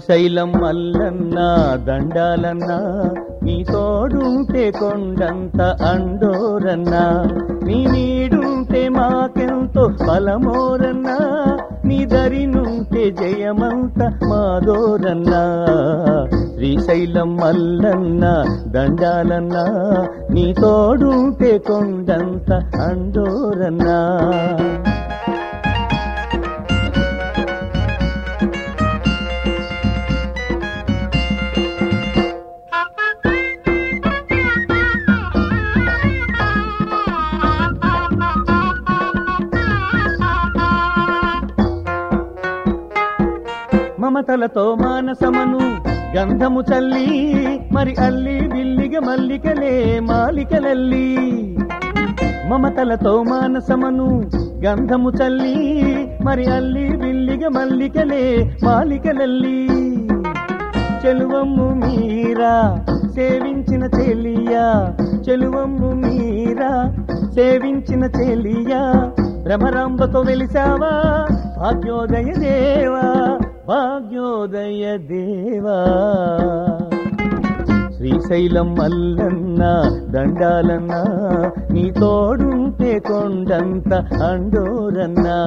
శ్రీశైలం మల్లన్న దండాలన్న నీ తోడుంటే కొండంత అండోరన్నా నీ నీడుంటే మాకెంతో బలమోరన్నా నీ దరి నుంటే జయమంత మాదోరన్నా శ్రీశైలం మల్లన్న దండాలన్న నీ తోడుంటే కొండంత అండోరన్నా మమతలతో మానసమను గంధము చల్లి మరి అల్లి బిల్లిగ మల్లికలే మాలికలల్లి మమతలతో మానసమను గంధము చల్లి మరి అల్లి బిల్లిగ మల్లికలే మాలికలల్లి చెలువమ్ము మీరా సేవించిన చెలియా చెలువమ్ము మీరా సేవించిన చెలియా భ్రమరాంబతో వెలిసావా భాగ్యోదయ దేవా భాగ్యోదయ దేవా శ్రీశైలం మల్లన్న దండాలన్న నీ తోడుంటే కొండంత అండోరన్నా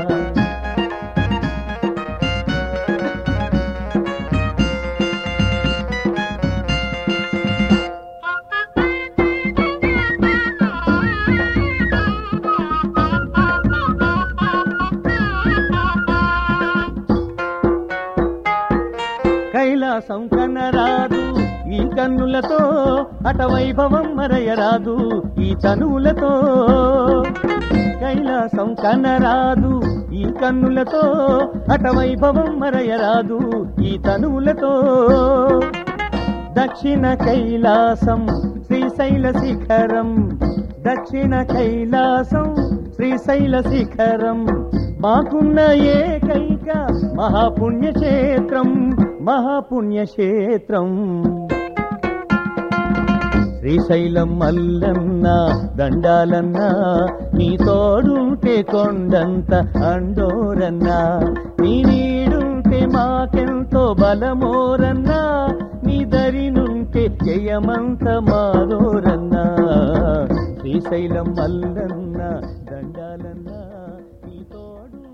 కైలాసం కనరాదు ఈ కన్నులతో అట వైభవం మరయరాదు ఈ తనువులతో కైలాసం కనరాదు ఈ కన్నులతో అట వైభవం మరయరాదు ఈ తనువులతో దక్షిణ కైలాసం శ్రీశైల శిఖరం దక్షిణ కైలాసం శ్రీశైల శిఖరం మాకున్న ఏకైక మహాపుణ్యక్షేత్రం మహాపుణ్యక్షేత్రం శ్రీశైలం మల్లన్న దండాలన్న నీ తోడుంటే కొండంత అండోరన్నా నీ నీడుంటే మాకెంతో బలమోరన్నా నీ దరి నుంటే జయమంత మాదోరన్నా శ్రీశైలం మల్లన్న దండాలన్న నీ తోడు